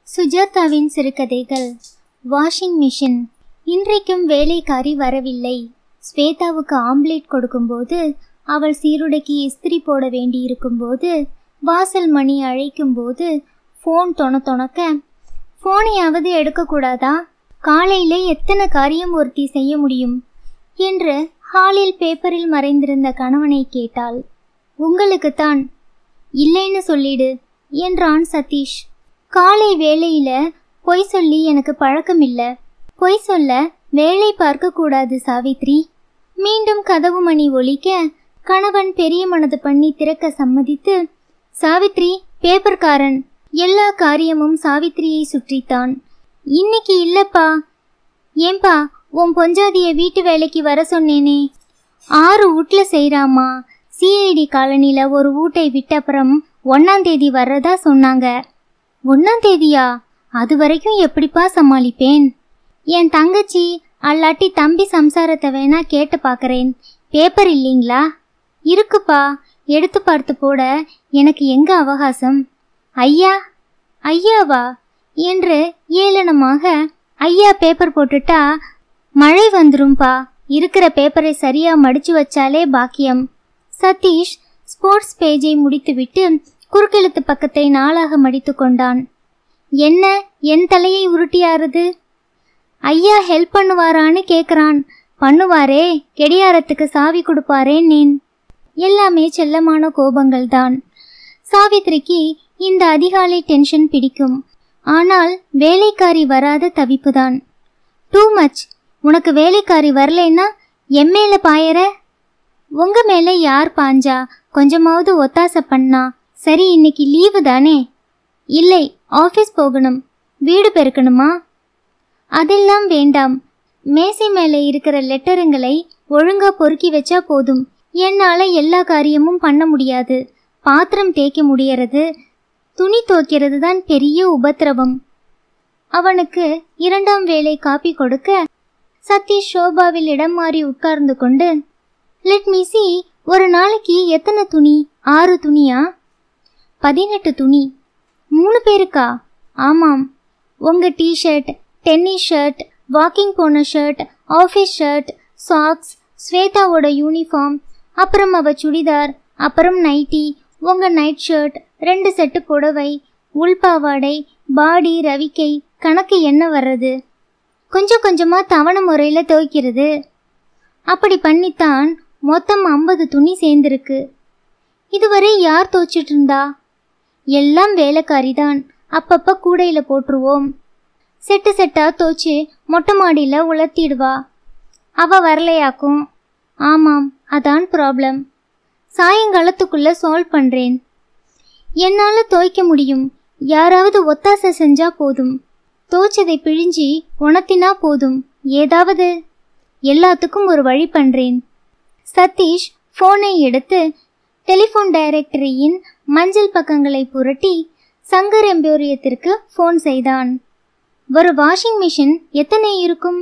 சுஜாதாவின் சிறுகதைகள் washing machine இன்றைக்கும் வேலைக்காரி வரவில்லை ஸ்வேதாவுக்கு ஆம்லேட் கொடுக்கும்போது அவள் சீருடைக்கு இஸ்திரி போட வேண்டியிருக்கும்போது வாசல் மணி அழைக்கும்போது ஃபோன் தொண தொணக்க ஃபோனையாவது எடுக்கக்கூடாதா காலையில எத்தனை காரியம் ஒருத்தி செய்ய முடியும் என்று ஹாலில் பேப்பரில் மறைந்திருந்த கணவனை கேட்டாள் உங்களுக்குத்தான் இல்லைன்னு சொல்லிடு என்றான் சதீஷ் காலை வேளையில பொய் சொல்லி எனக்கு பழக்கம் இல்ல பொய் சொல்ல வேலை பார்க்க கூடாது சாவித்ரி மீண்டும் கதவு மணி ஒலிக்க கணவன் பெரிய மனது பண்ணி திறக்க சம்மதித்து சாவித்ரி பேப்பர்காரன் எல்லா காரியமும் சாவித்ரியை சுற்றித்தான் இன்னைக்கு இல்லப்பா ஏன்பா உன் பொஞ்சாதிய வீட்டு வேலைக்கு வர சொன்னேனே ஆறு வீட்ல செய்கிறாமா சிஐடி காலனில ஒரு வீட்டை விட்டப்புறம் ஒன்னாம் தேதி வர்றதா சொன்னாங்க ஒன்னாம் தேதியா அது வரைக்கும் எப்படிப்பா சமாளிப்பேன் என் தங்கச்சி அல்லாட்டி தம்பி சம்சாரத்தை வேணா கேட்டு பார்க்கறேன் பேப்பர் இல்லைங்களா இருக்குப்பா எடுத்து பார்த்து போட எனக்கு எங்க அவகாசம் ஐயா ஐயாவா என்று ஏளனமாக ஐயா பேப்பர் போட்டுட்டா மழை வந்துரும்பா இருக்கிற பேப்பரை சரியா மடிச்சு வச்சாலே பாக்கியம் சதீஷ் ஸ்போர்ட்ஸ் பேஜை முடித்துவிட்டு குறுக்கெழுத்து பக்கத்தை நாளாக மடித்து கொண்டான் என்ன என் தலையை உருட்டியாருது ஐயா ஹெல்ப் பண்ணுவாரான்னு கேக்குறான் பண்ணுவாரே கெடியாரத்துக்கு சாவி கொடுப்பாரேன் நேன் எல்லாமே செல்லமான கோபங்கள் தான் சாவித்ரிக்கு இந்த அதிகாலை டென்ஷன் பிடிக்கும் ஆனால் வேலைக்காரி வராத தவிப்புதான் டூ மச் உனக்கு வேலைக்காரி வரலைன்னா என் மேல பாயற உங்க மேல யார் பாஞ்சா கொஞ்சமாவது ஒத்தாசை பண்ணா சரி இன்னைக்கு லீவு தானே இல்லை ஆஃபீஸ் போகணும் வீடு பெருக்கணுமா அதெல்லாம் வேண்டாம் மேசை மேலே இருக்கிற லெட்டருங்களை ஒழுங்கா பொறுக்கி வச்சா போதும் என்னால எல்லா காரியமும் பண்ண முடியாது பாத்திரம் தேய்க்க முடியறது துணி துவைக்கிறது தான் பெரிய உபத்திரவம் அவனுக்கு இரண்டாம் வேளை காப்பி கொடுக்க சதீஷ் ஷோபாவில் இடம் மாறி உட்கார்ந்து கொண்டு லெட் மீ சி ஒரு நாளைக்கு எத்தனை துணி ஆறு துணியா பதினெட்டு துணி மூணு பேருக்கா ஆமாம் உங்க டிஷர்ட் டென்னிஸ் ஷர்ட் வாக்கிங் போன ஷர்ட் ஆஃபீஸ் ஷர்ட் சாக்ஸ் ஸ்வேதாவோட யூனிஃபார்ம் அப்புறம் அவ சுடிதார் அப்புறம் நைட்டி உங்க நைட் ஷர்ட் ரெண்டு செட்டு புடவை உள்பாவாடை பாடி ரவிக்கை கணக்கு என்ன வர்றது கொஞ்சம் கொஞ்சமா தவணை முறையில துவைக்கிறது அப்படி பண்ணித்தான் மொத்தம் ஐம்பது துணி சேர்ந்திருக்கு இதுவரை யார் துவைச்சிட்டு இருந்தா எல்லாம் வேலைக்காரி தான் அப்பப்ப கூடையில போட்டுருவோம் செட்டு செட்டா தோச்சு மொட்டை மாடியில உலர்த்திடுவா அவ வரலையாக்கும் ஆமாம் அதான் ப்ராப்ளம் சாயங்காலத்துக்குள்ள சால்வ் பண்றேன் என்னால துவைக்க முடியும் யாராவது ஒத்தாசை செஞ்சா போதும் தோச்சதை பிழிஞ்சி உணர்த்தினா போதும் ஏதாவது எல்லாத்துக்கும் ஒரு வழி பண்றேன் சதீஷ் போனை எடுத்து டெலிஃபோன் டைரக்டரியின் மஞ்சள் பக்கங்களை புரட்டி சங்கர் எம்போரியத்திற்கு ஃபோன் செய்தான் ஒரு வாஷிங் மிஷின் எத்தனை இருக்கும்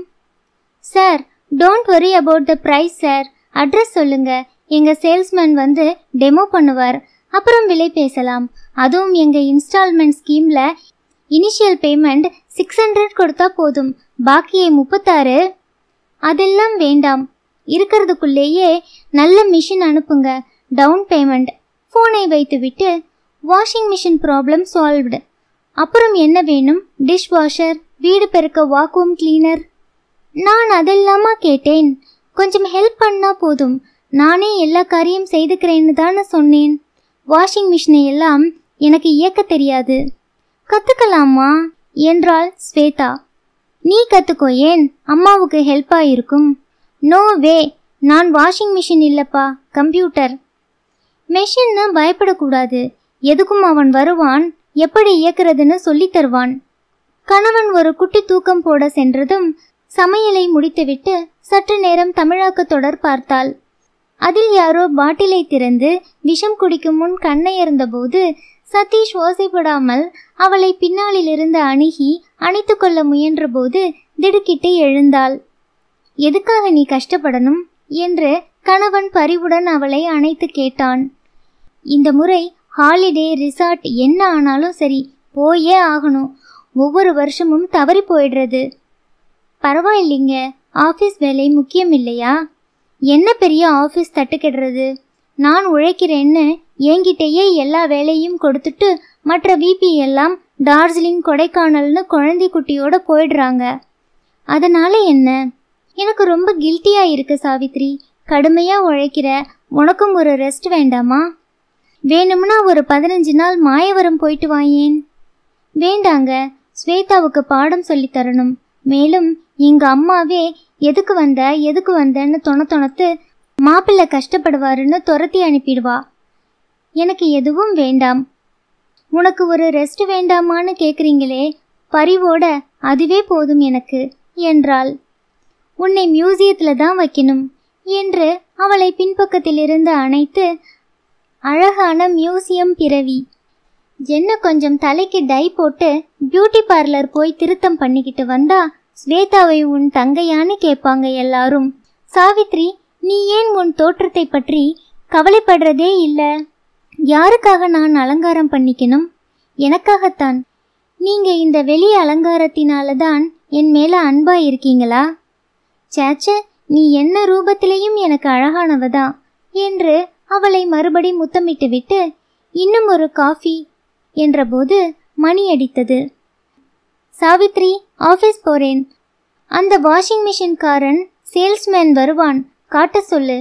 sir don't worry about the price sir address சொல்லுங்க எங்க சேல்ஸ்மேன் வந்து டெமோ பண்ணுவார் அப்புறம் விலை பேசலாம் அதுவும் எங்க இன்ஸ்டால்மெண்ட் ஸ்கீம்ல இனிஷியல் பேமெண்ட் சிக்ஸ் ஹண்ட்ரட் கொடுத்தா போதும் பாக்கியை முப்பத்தாறு அதெல்லாம் வேண்டாம் இருக்கிறதுக்குள்ளேயே நல்ல மிஷின் அனுப்புங்க டவுன் பேமெண்ட் ஃபோனை வைத்துவிட்டு வாஷிங் மிஷின் ப்ராப்ளம் சால்வ்டு அப்புறம் என்ன வேணும் டிஷ் வாஷர் வீடு பெருக்க வாக்யூம் கிளீனர் நான் அதெல்லாமா கேட்டேன் கொஞ்சம் ஹெல்ப் பண்ணா போதும் நானே எல்லா காரியம் செய்துக்கிறேன்னு தானே சொன்னேன் வாஷிங் மிஷினை எல்லாம் எனக்கு இயக்க தெரியாது கத்துக்கலாமா என்றாள் ஸ்வேதா நீ கத்துக்கோ ஏன் அம்மாவுக்கு ஹெல்ப்பா இருக்கும் நோ வே நான் வாஷிங் மிஷின் இல்லப்பா கம்ப்யூட்டர் மெஷின்னு பயப்படக்கூடாது எதுக்கும் அவன் வருவான் எப்படி இயக்குறதுன்னு சொல்லித் தருவான் கணவன் ஒரு குட்டி தூக்கம் போட சென்றதும் சமையலை முடித்துவிட்டு சற்று நேரம் தமிழாக்க தொடர் பார்த்தாள் அதில் யாரோ பாட்டிலை திறந்து விஷம் குடிக்கும் முன் கண்ணையர்ந்தபோது சதீஷ் ஓசைப்படாமல் அவளை பின்னாலிலிருந்து அணுகி அணைத்து கொள்ள முயன்றபோது திடுக்கிட்டு எழுந்தாள் எதுக்காக நீ கஷ்டப்படணும் என்று கணவன் பரிவுடன் அவளை அணைத்து கேட்டான் இந்த முறை ஹாலிடே ரிசார்ட் என்ன ஆனாலும் சரி போயே ஆகணும் ஒவ்வொரு வருஷமும் தவறி போயிடுறது பரவாயில்லைங்க ஆஃபீஸ் வேலை முக்கியம் இல்லையா என்ன பெரிய ஆஃபீஸ் தட்டுக்கிடுறது நான் உழைக்கிறேன்னு என்கிட்டயே எல்லா வேலையும் கொடுத்துட்டு மற்ற விபி எல்லாம் டார்ஜிலிங் கொடைக்கானல்னு குழந்தை குட்டியோட போயிடுறாங்க அதனால என்ன எனக்கு ரொம்ப கில்ட்டியா இருக்கு சாவித்ரி கடுமையா உழைக்கிற உனக்கும் ஒரு ரெஸ்ட் வேண்டாமா வேணும்னா ஒரு பதினஞ்சு நாள் மாயவரம் போயிட்டு வாயேன் வேண்டாங்க ஸ்வேதாவுக்கு பாடம் சொல்லித் தரணும் மேலும் எங்க அம்மாவே எதுக்கு வந்த எதுக்கு வந்தன்னு தொண தொணத்து மாப்பிள்ளை கஷ்டப்படுவாருன்னு துரத்தி அனுப்பிடுவா எனக்கு எதுவும் வேண்டாம் உனக்கு ஒரு ரெஸ்ட் வேண்டாமான்னு கேக்குறீங்களே பரிவோட அதுவே போதும் எனக்கு என்றாள் உன்னை மியூசியத்துல தான் வைக்கணும் என்று அவளை பின்பக்கத்திலிருந்து அணைத்து அழகான மியூசியம் பிறவி என்ன கொஞ்சம் தலைக்கு டை போட்டு பியூட்டி பார்லர் போய் திருத்தம் பண்ணிக்கிட்டு வந்தா ஸ்வேதாவை உன் தங்கையான்னு கேட்பாங்க எல்லாரும் சாவித்ரி நீ ஏன் உன் தோற்றத்தை பற்றி கவலைப்படுறதே இல்ல யாருக்காக நான் அலங்காரம் பண்ணிக்கணும் எனக்காகத்தான் நீங்க இந்த வெளி அலங்காரத்தினால தான் என் மேல அன்பா இருக்கீங்களா சேச்ச நீ என்ன ரூபத்திலையும் எனக்கு அழகானவதான் என்று அவளை மறுபடி முத்தமிட்டு விட்டு இன்னும் ஒரு காஃபி என்றபோது மணி அடித்தது சாவித்ரி ஆஃபீஸ் போறேன் அந்த வாஷிங் மிஷின்காரன் சேல்ஸ்மேன் வருவான் காட்ட சொல்லு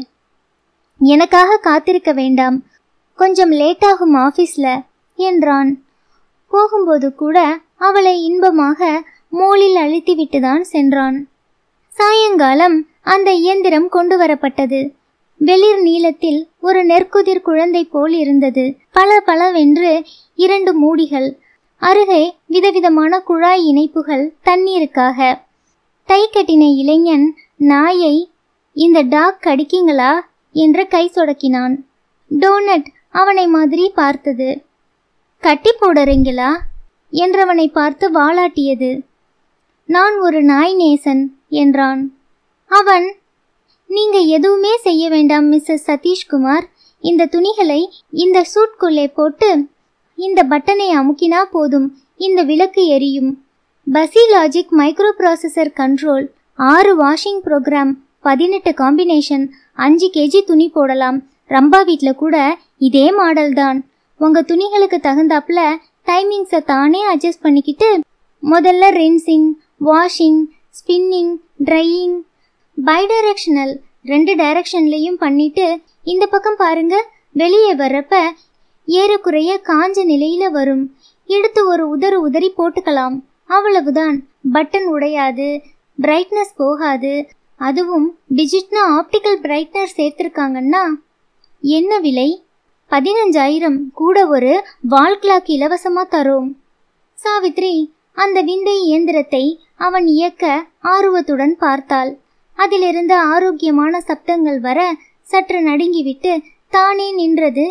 எனக்காக காத்திருக்க வேண்டாம் கொஞ்சம் லேட்டாகும் ஆஃபீஸ்ல என்றான் போகும்போது கூட அவளை இன்பமாக மோளில் அழுத்திவிட்டுதான் சென்றான் சாயங்காலம் அந்த இயந்திரம் கொண்டு வரப்பட்டது வெளிர் நீளத்தில் ஒரு நெற்குதிர் குழந்தை போல் இருந்தது பல பலவென்று இரண்டு மூடிகள் அருகே விதவிதமான குழாய் இணைப்புகள் தண்ணீருக்காக டை கட்டின இளைஞன் நாயை இந்த டாக் கடிக்கீங்களா என்று கை சொடக்கினான் டோனட் அவனை மாதிரி பார்த்தது கட்டி போடுறீங்களா என்றவனை பார்த்து வாலாட்டியது நான் ஒரு நாய் நேசன் என்றான் அவன் நீங்க எதுவுமே செய்ய வேண்டாம் மிஸ்ஸஸ் சதீஷ்குமார் இந்த துணிகளை இந்த சூட்குள்ளே போட்டு இந்த பட்டனை அமுக்கினா போதும் இந்த விளக்கு எரியும் பசி லாஜிக் மைக்ரோ ப்ராசஸர் கண்ட்ரோல் ஆறு வாஷிங் ப்ரோக்ராம் பதினெட்டு காம்பினேஷன் அஞ்சு கேஜி துணி போடலாம் ரம்பா வீட்டில் கூட இதே மாடல் தான் உங்க துணிகளுக்கு தகுந்தாப்புல டைமிங்ஸை தானே அட்ஜஸ்ட் பண்ணிக்கிட்டு முதல்ல rinsing washing spinning drying bidirectional ரெண்டு டைரக்ஷன்லையும் பண்ணிட்டு இந்த பக்கம் பாருங்க வெளியே வர்றப்ப ஏறக்குறைய காஞ்ச நிலையில வரும் எடுத்து ஒரு உதறு உதறி போட்டுக்கலாம் அவ்வளவுதான் பட்டன் உடையாது பிரைட்னஸ் போகாது அதுவும் டிஜிட்னா ஆப்டிக்கல் பிரைட்னர் சேர்த்திருக்காங்கன்னா என்ன விலை பதினஞ்சாயிரம் கூட ஒரு வால் கிளாக் இலவசமா தரோம் சாவித்ரி அந்த விந்தை இயந்திரத்தை அவன் இயக்க ஆர்வத்துடன் பார்த்தாள் அதிலிருந்து ஆரோக்கியமான சப்தங்கள் வர சற்று நடுங்கிவிட்டு தானே நின்றது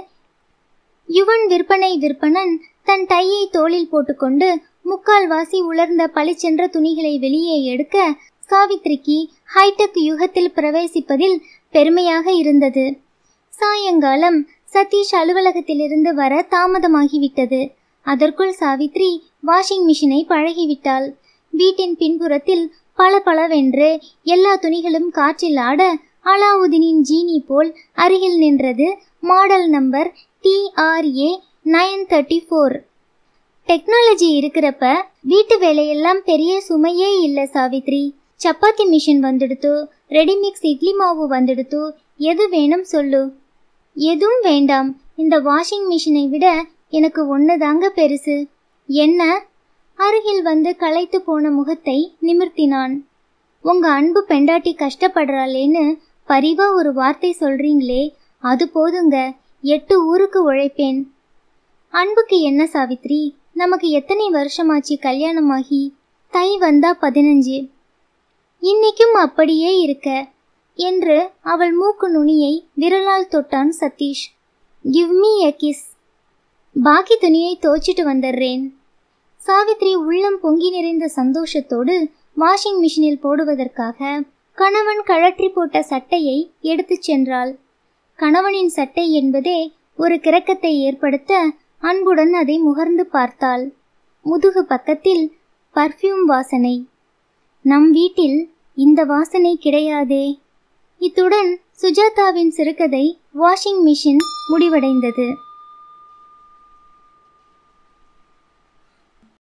யுவன் விற்பனை விற்பனன் தன் டையை தோளில் போட்டுக்கொண்டு முக்கால்வாசி உலர்ந்த பளிச்சென்ற துணிகளை வெளியே எடுக்க சாவித்ரிக்கு ஹைடெக் யுகத்தில் பிரவேசிப்பதில் பெருமையாக இருந்தது சாயங்காலம் சதீஷ் அலுவலகத்திலிருந்து வர தாமதமாகிவிட்டது அதற்குள் சாவித்ரி வாஷிங் மிஷினை பழகிவிட்டாள் வீட்டின் பின்புறத்தில் பல பளவென்று எல்லா துணிகளும் காற்றில் ஆட அலாவுதீனின் ஜீனி போல் அருகில் நின்றது model number T R A nine thirty four technology இருக்கிறப்ப வீட்டு வேலையெல்லாம் பெரிய சுமையே இல்லை சாவித்ரி சப்பாத்தி மிஷின் வந்துடுத்து ரெடிமிக்ஸ் இட்லி மாவு வந்துடுத்து எது வேணும் சொல்லு எதுவும் வேண்டாம் இந்த வாஷிங் மிஷினை விட எனக்கு ஒன்று தாங்க பெருசு என்ன அருகில் வந்து களைத்து போன முகத்தை நிமிர்த்தினான் உங்க அன்பு பெண்டாட்டி கஷ்டப்படுறாளேன்னு பரிவா ஒரு வார்த்தை சொல்றீங்களே அது போதுங்க எட்டு ஊருக்கு உழைப்பேன் அன்புக்கு என்ன சாவித்ரி நமக்கு எத்தனை வருஷமாச்சு கல்யாணமாகி தை வந்தா பதினஞ்சு இன்னைக்கும் அப்படியே இருக்க என்று அவள் மூக்கு நுனியை விரலால் தொட்டான் Satish give me a kiss பாக்கி துணியை தோச்சிட்டு வந்துடுறேன் சாவித்ரி உள்ளம் பொங்கி நிறைந்த சந்தோஷத்தோடு வாஷிங் மிஷினில் போடுவதற்காக கணவன் கழற்றி போட்ட சட்டையை எடுத்துச் சென்றாள் கணவனின் சட்டை என்பதே ஒரு கிறக்கத்தை ஏற்படுத்த அன்புடன் அதை முகர்ந்து பார்த்தாள் முதுகு பக்கத்தில் பர்ஃப்யூம் வாசனை நம் வீட்டில் இந்த வாசனை கிடையாதே இத்துடன் சுஜாதாவின் சிறுகதை வாஷிங் மிஷின் முடிவடைந்தது